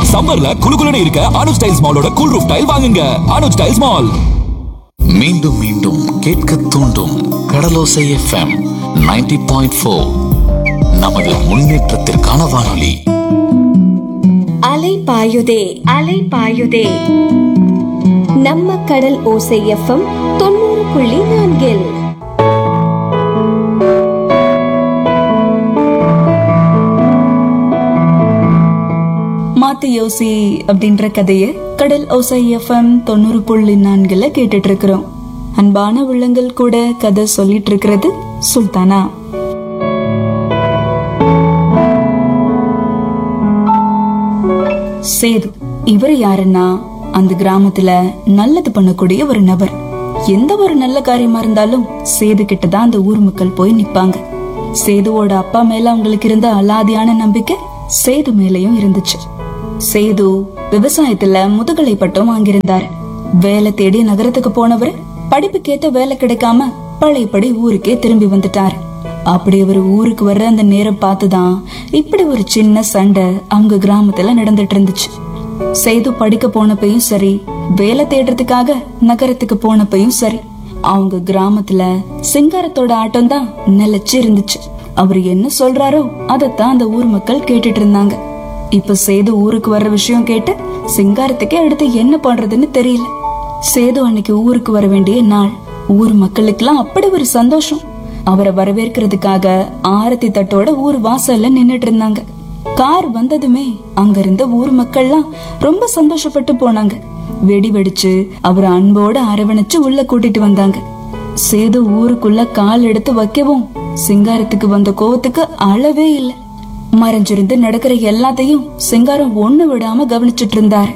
சம்மர்ல குளுகுலுன்னு இருக்க அனுஜ் டைல்ஸ் மாலோட கூல் ரூஃப் டைல் வாங்குங்க அனுஜ் டைல்ஸ் மால் மீண்டும் மீண்டும் கேட்க தூண்டும் கடலோசை எஃப்எம் 90.4 பாயிண்ட் நமது முன்னேற்றத்திற்கான வானொலி அலை பாயுதே அலை பாயுதே நம்ம கடல் ஓசை எஃப்எம் தொண்ணூறு புள்ளி நான்கில் மாத்து யோசி அப்படின்ற கதையை கடல் ஓசை எஃப்எம் தொண்ணூறு புள்ளி நான்குல கேட்டுட்டு இருக்கிறோம் அன்பான உள்ளங்கள் கூட கதை சொல்லிட்டு இருக்கிறது சுல்தானா சேது இவர் யாருன்னா அந்த கிராமத்துல நல்லது பண்ணக்கூடிய ஒரு நபர் எந்த ஒரு நல்ல காரியமா இருந்தாலும் சேது கிட்ட தான் அந்த ஊர் மக்கள் போய் நிப்பாங்க சேதுவோட அப்பா மேல அவங்களுக்கு இருந்த அலாதியான நம்பிக்கை சேது மேலயும் இருந்துச்சு சேது விவசாயத்துல முதுகலை பட்டம் வாங்கியிருந்தாரு வேலை தேடி நகரத்துக்கு போனவர் படிப்புக்கேத்த வேலை கிடைக்காம பழையபடி ஊருக்கே திரும்பி வந்துட்டாரு அப்படி அவர் ஊருக்கு வர்ற அந்த நேரம் பார்த்துதான் இப்படி ஒரு சின்ன சண்டை அவங்க கிராமத்துல நடந்துட்டு இருந்துச்சு சேது படிக்க போனப்பையும் சரி வேலை தேடுறதுக்காக நகரத்துக்கு போனப்பையும் சரி அவங்க கிராமத்துல சிங்காரத்தோட ஆட்டம் தான் நிலைச்சு இருந்துச்சு அவர் என்ன சொல்றாரோ அதைத்தான் அந்த ஊர் மக்கள் கேட்டுட்டு இருந்தாங்க இப்ப சேது ஊருக்கு வர்ற விஷயம் கேட்டு சிங்காரத்துக்கே அடுத்து என்ன பண்றதுன்னு தெரியல சேது அன்னைக்கு ஊருக்கு வர வேண்டிய நாள் ஊர் மக்களுக்கெல்லாம் அப்படி ஒரு சந்தோஷம் அவரை வரவேற்கிறதுக்காக ஆரத்தி தட்டோட ஊர் வாசல்ல நின்னுட்டு இருந்தாங்க கார் வந்ததுமே அங்க இருந்த ஊர் மக்கள்லாம் ரொம்ப சந்தோஷப்பட்டு போனாங்க வெடி வெடிச்சு அவரை அன்போட அரவணைச்சு உள்ள கூட்டிட்டு வந்தாங்க சேது ஊருக்குள்ள கால் எடுத்து வைக்கவும் சிங்காரத்துக்கு வந்த கோவத்துக்கு அளவே இல்லை மறைஞ்சிருந்து நடக்கிற எல்லாத்தையும் சிங்காரம் ஒண்ணு விடாம கவனிச்சிட்டு இருந்தாரு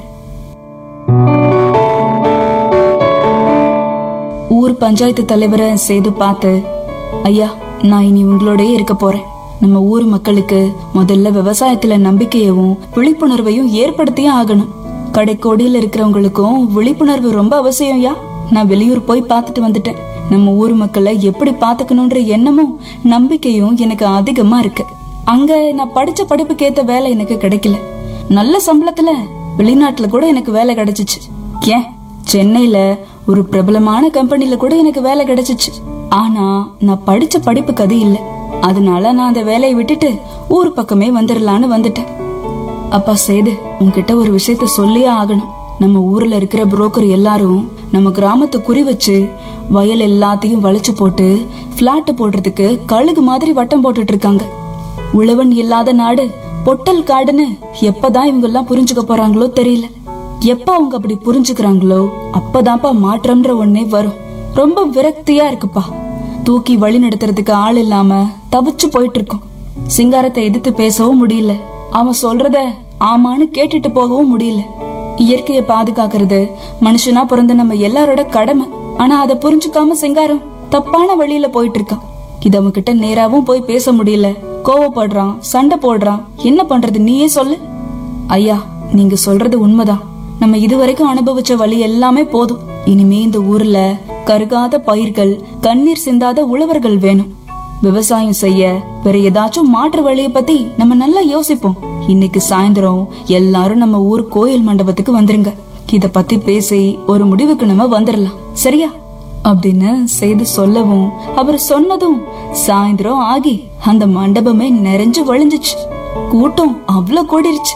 ஊர் பஞ்சாயத்து தலைவரை சேது பார்த்து ஐயா நான் இனி உங்களோடயே இருக்க போறேன் நம்ம ஊர் மக்களுக்கு முதல்ல விவசாயத்துல நம்பிக்கையவும் விழிப்புணர்வையும் ஏற்படுத்தியே ஆகணும் கடைக்கோடியில இருக்கிறவங்களுக்கும் விழிப்புணர்வு ரொம்ப அவசியம்யா நான் வெளியூர் போய் பார்த்துட்டு வந்துட்டேன் நம்ம ஊர் மக்களை எப்படி பாத்துக்கணும்ன்ற எண்ணமும் நம்பிக்கையும் எனக்கு அதிகமா இருக்கு அங்க நான் படிச்ச படிப்புக்கு ஏத்த வேலை எனக்கு கிடைக்கல நல்ல சம்பளத்துல வெளிநாட்டுல கூட எனக்கு வேலை கிடைச்சிச்சு ஏன் சென்னையில ஒரு பிரபலமான கம்பெனில கூட எனக்கு வேலை கிடைச்சிச்சு ஆனா நான் படிச்ச படிப்புக்கு அது இல்ல அதனால நான் அந்த வேலையை விட்டுட்டு ஊர் பக்கமே வந்துடலான்னு வந்துட்டேன் அப்பா சேது உன்கிட்ட ஒரு விஷயத்த சொல்லியே ஆகணும் நம்ம ஊர்ல இருக்கிற புரோக்கர் எல்லாரும் நம்ம கிராமத்தை குறி வச்சு வயல் எல்லாத்தையும் வளைச்சு போட்டு பிளாட் போடுறதுக்கு கழுகு மாதிரி வட்டம் போட்டுட்டு இருக்காங்க உழவன் இல்லாத நாடு பொட்டல் காடுன்னு எப்பதான் இவங்க எல்லாம் புரிஞ்சுக்க போறாங்களோ தெரியல எப்ப அவங்க அப்படி புரிஞ்சுக்கிறாங்களோ அப்பதான்ப்பா மாற்றம்ன்ற ஒண்ணே வரும் ரொம்ப விரக்தியா இருக்குப்பா தூக்கி வழி நடத்துறதுக்கு ஆள் இல்லாம தவிச்சு போயிட்டு இருக்கோம் சிங்காரத்தை எதிர்த்து பேசவும் முடியல அவன் சொல்றத ஆமான்னு கேட்டுட்டு போகவும் முடியல இயற்கையை பாதுகாக்கிறது மனுஷனா பிறந்த நம்ம எல்லாரோட கடமை ஆனா அதை புரிஞ்சுக்காம சிங்காரம் தப்பான வழியில போயிட்டு இருக்கான் இது அவன் கிட்ட நேராவும் போய் பேச முடியல கோவப்படுறான் சண்டை போடுறான் என்ன பண்றது நீயே சொல்லு ஐயா நீங்க சொல்றது உண்மைதான் நம்ம இதுவரைக்கும் அனுபவிச்ச வழி எல்லாமே போதும் இனிமே இந்த ஊர்ல கருகாத பயிர்கள் கண்ணீர் சிந்தாத உழவர்கள் வேணும் விவசாயம் செய்ய வேற ஏதாச்சும் மாற்று வழியை பத்தி நம்ம நல்லா யோசிப்போம் இன்னைக்கு சாயந்தரம் எல்லாரும் நம்ம ஊர் கோயில் மண்டபத்துக்கு வந்துருங்க இத பத்தி பேசி ஒரு முடிவுக்கு நம்ம வந்துடலாம் சரியா அப்படின்னு செய்து சொல்லவும் அவர் சொன்னதும் சாயந்தரம் ஆகி அந்த மண்டபமே நிறைஞ்சு வழிஞ்சுச்சு கூட்டம் அவ்வளவு கூடிருச்சு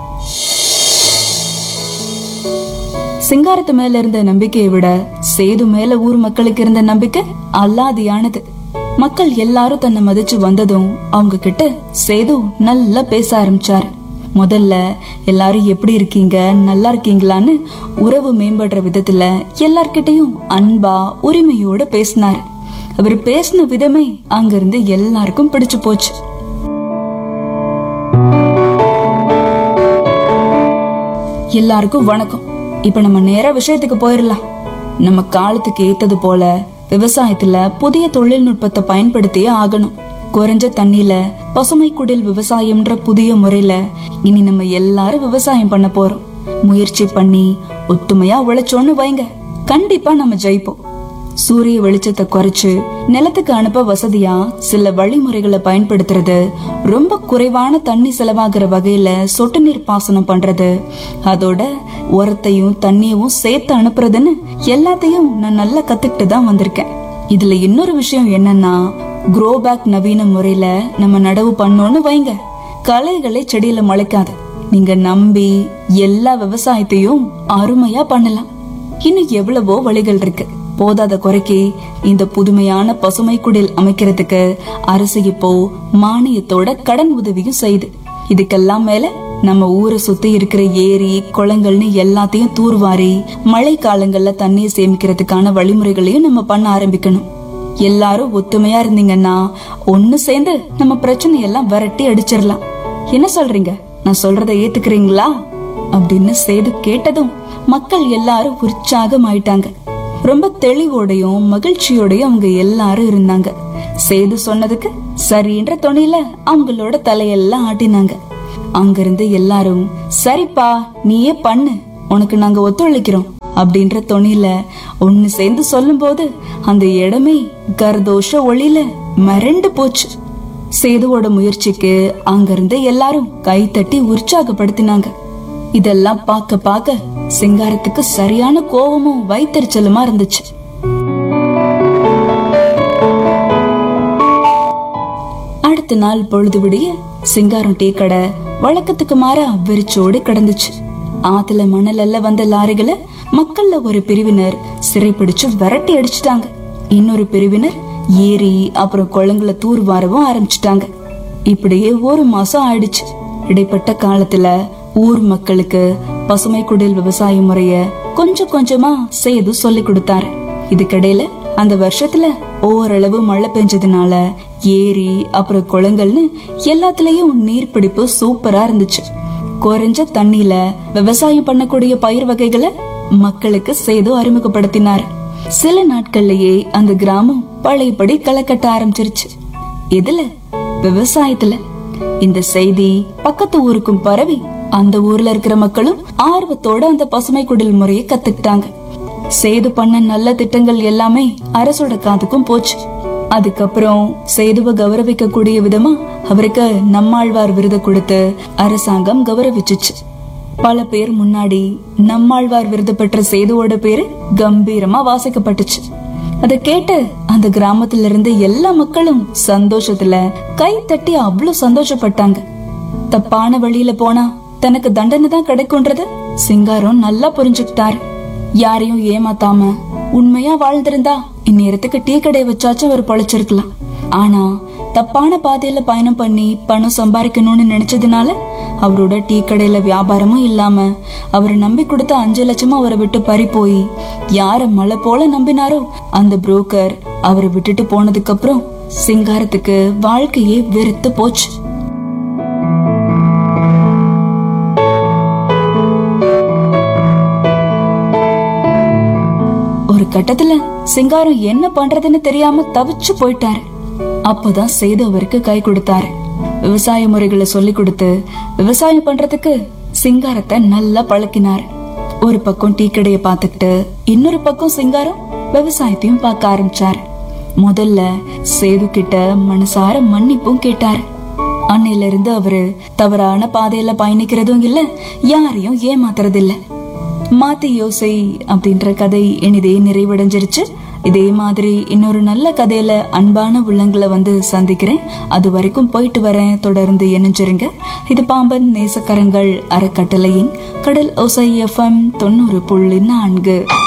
சிங்காரத்து மேல இருந்த நம்பிக்கையை விட சேது மேல ஊர் மக்களுக்கு இருந்த நம்பிக்கை அல்லாதியானது மக்கள் எல்லாரும் தன்னை மதிச்சு வந்ததும் அவங்க கிட்ட சேது நல்லா பேச ஆரம்பிச்சாரு முதல்ல எல்லாரும் எப்படி இருக்கீங்க நல்லா இருக்கீங்களான்னு உறவு மேம்படுற விதத்துல எல்லார்கிட்டயும் அன்பா உரிமையோட பேசினாரு அவர் பேசின விதமே அங்கிருந்து எல்லாருக்கும் பிடிச்சு போச்சு எல்லாருக்கும் வணக்கம் இப்ப நம்ம நேரா விஷயத்துக்கு போயிடலாம் நம்ம காலத்துக்கு ஏத்தது போல விவசாயத்துல புதிய தொழில்நுட்பத்தை பயன்படுத்தியே ஆகணும் குறைஞ்ச தண்ணியில பசுமை குடில் விவசாயம்ன்ற புதிய முறையில இனி நம்ம எல்லாரும் விவசாயம் பண்ண போறோம் முயற்சி பண்ணி ஒத்துமையா உழைச்சோன்னு வைங்க கண்டிப்பா நம்ம ஜெயிப்போம் சூரிய வெளிச்சத்தை குறைச்சு நிலத்துக்கு அனுப்ப வசதியா சில வழிமுறைகளை பயன்படுத்துறது ரொம்ப குறைவான தண்ணி செலவாகிற வகையில சொட்டு நீர் பாசனம் பண்றது அதோட உரத்தையும் தண்ணியவும் சேர்த்து அனுப்புறதுன்னு எல்லாத்தையும் நான் நல்லா கத்துக்கிட்டு தான் வந்திருக்கேன் இதுல இன்னொரு விஷயம் என்னன்னா க்ரோ பேக் நவீன முறையில நம்ம நடவு பண்ணோம்னு வைங்க களைகளை செடியில முளைக்காது நீங்க நம்பி எல்லா விவசாயத்தையும் அருமையா பண்ணலாம் இன்னும் எவ்வளவோ வழிகள் இருக்கு போதாத குறைக்கு இந்த புதுமையான பசுமை குடில் அமைக்கிறதுக்கு அரசு இப்போ மானியத்தோட கடன் உதவியும் செய்யுது இதுக்கெல்லாம் மேல நம்ம ஊரை சுத்தி இருக்கிற ஏரி குளங்கள்னு எல்லாத்தையும் தூர்வாரி மழை காலங்கள்ல தண்ணியை சேமிக்கிறதுக்கான வழிமுறைகளையும் நம்ம பண்ண ஆரம்பிக்கணும் எல்லாரும் ஒத்துமையா இருந்தீங்கன்னா ஒண்ணு சேர்ந்து நம்ம பிரச்சனை எல்லாம் விரட்டி அடிச்சிடலாம் என்ன சொல்றீங்க நான் சொல்றதை ஏத்துக்கிறீங்களா அப்படின்னு சேது கேட்டதும் மக்கள் எல்லாரும் உற்சாகமாயிட்டாங்க ரொம்ப தெளிவோடையும் மகிழ்ச்சியோடையும் அவங்க எல்லாரும் இருந்தாங்க சேது சொன்னதுக்கு சரின்ற துணியில அவங்களோட தலையெல்லாம் ஆட்டினாங்க அங்கிருந்து எல்லாரும் சரிப்பா நீயே பண்ணு உனக்கு நாங்க ஒத்துழைக்கிறோம் அப்படின்ற துணியில ஒண்ணு சேர்ந்து சொல்லும்போது அந்த இடமே கர்தோஷ ஒளியில மிரண்டு போச்சு சேதுவோட முயற்சிக்கு அங்கிருந்து எல்லாரும் கை தட்டி உற்சாகப்படுத்தினாங்க இதெல்லாம் பார்க்க பார்க்க சிங்காரத்துக்கு சரியான கோவமும் வைத்தறிச்சலுமா இருந்துச்சு அடுத்த நாள் பொழுது விடிய சிங்காரம் டீ கடை வழக்கத்துக்கு மாறா வெறிச்சோடு கிடந்துச்சு ஆத்துல மணல்ல வந்த லாரிகளை மக்கள்ல ஒரு பிரிவினர் சிறைப்பிடிச்சு விரட்டி அடிச்சிட்டாங்க இன்னொரு பிரிவினர் ஏரி அப்புறம் குளங்களை தூர்வாரவும் ஆரம்பிச்சிட்டாங்க இப்படியே ஒரு மாசம் ஆயிடுச்சு இடைப்பட்ட காலத்துல ஊர் மக்களுக்கு பசுமை குடில் விவசாய முறைய கொஞ்சம் கொஞ்சமா சேது சொல்லி கொடுத்தாரு இதுக்கிடையில அந்த வருஷத்துல ஓரளவு மழை பெஞ்சதுனால ஏரி அப்புறம் குளங்கள்னு எல்லாத்துலயும் நீர்பிடிப்பு சூப்பரா இருந்துச்சு குறைஞ்ச தண்ணியில விவசாயம் பண்ணக்கூடிய பயிர் வகைகளை மக்களுக்கு சேது அறிமுகப்படுத்தினார் சில நாட்கள்லயே அந்த கிராமம் பழையபடி களை கட்ட ஆரம்பிச்சிருச்சு இதுல விவசாயத்துல இந்த செய்தி பக்கத்து ஊருக்கும் பரவி அந்த ஊர்ல இருக்கிற மக்களும் ஆர்வத்தோட அந்த பசுமை குடில் முறையை கத்துக்கிட்டாங்க சேது பண்ண நல்ல திட்டங்கள் எல்லாமே அரசோட காதுக்கும் போச்சு அதுக்கப்புறம் சேதுவ கௌரவிக்க கூடிய விதமா அவருக்கு நம்மாழ்வார் விருது கொடுத்து அரசாங்கம் கௌரவிச்சுச்சு பல பேர் முன்னாடி நம்மாழ்வார் விருது பெற்ற சேதுவோட பேரு கம்பீரமா வாசிக்கப்பட்டுச்சு அதை கேட்டு அந்த கிராமத்துல இருந்து எல்லா மக்களும் சந்தோஷத்துல கை தட்டி அவ்வளவு சந்தோஷப்பட்டாங்க தப்பான வழியில போனா தனக்கு தண்டனை தான் கிடைக்கும்ன்றத சிங்காரம் நல்லா புரிஞ்சுக்கிட்டாரு யாரையும் ஏமாத்தாம உண்மையா வாழ்ந்திருந்தா இந்நேரத்துக்கு டீ கடை வச்சாச்சும் அவர் பொழைச்சிருக்கலாம் ஆனா தப்பான பாதையில பயணம் பண்ணி பணம் சம்பாதிக்கணும்னு நினைச்சதுனால அவரோட டீ கடையில வியாபாரமும் இல்லாம அவர் நம்பி கொடுத்த அஞ்சு லட்சமும் அவரை விட்டு பறி போய் யார மலை போல நம்பினாரோ அந்த புரோக்கர் அவரை விட்டுட்டு போனதுக்கு அப்புறம் சிங்காரத்துக்கு வாழ்க்கையே வெறுத்து போச்சு ஒரு கட்டத்துல சிங்காரம் என்ன பண்றதுன்னு தெரியாம தவிச்சு போயிட்டாரு அப்பதான் சேது அவருக்கு கை கொடுத்தாரு விவசாய முறைகளை சொல்லி கொடுத்து விவசாயம் பண்றதுக்கு சிங்காரத்தை நல்லா பழக்கினாரு ஒரு பக்கம் டீ கடையை பார்த்துக்கிட்டு இன்னொரு பக்கம் சிங்காரம் விவசாயத்தையும் பார்க்க ஆரம்பிச்சாரு முதல்ல சேது கிட்ட மனசார மன்னிப்பும் கேட்டாரு அன்னையில இருந்து அவரு தவறான பாதையில பயணிக்கிறதும் இல்ல யாரையும் ஏமாத்துறது இல்ல மாத்தி யோசை அப்படின்ற கதை இனிதே நிறைவடைஞ்சிருச்சு இதே மாதிரி இன்னொரு நல்ல கதையில அன்பான உள்ளங்களை வந்து சந்திக்கிறேன் அது வரைக்கும் போயிட்டு வரேன் தொடர்ந்து இணைஞ்சிருங்க இது பாம்பன் நேசக்கரங்கள் அறக்கட்டளையின் கடல் ஓசை எஃப்எம் தொண்ணூறு புள்ளி நான்கு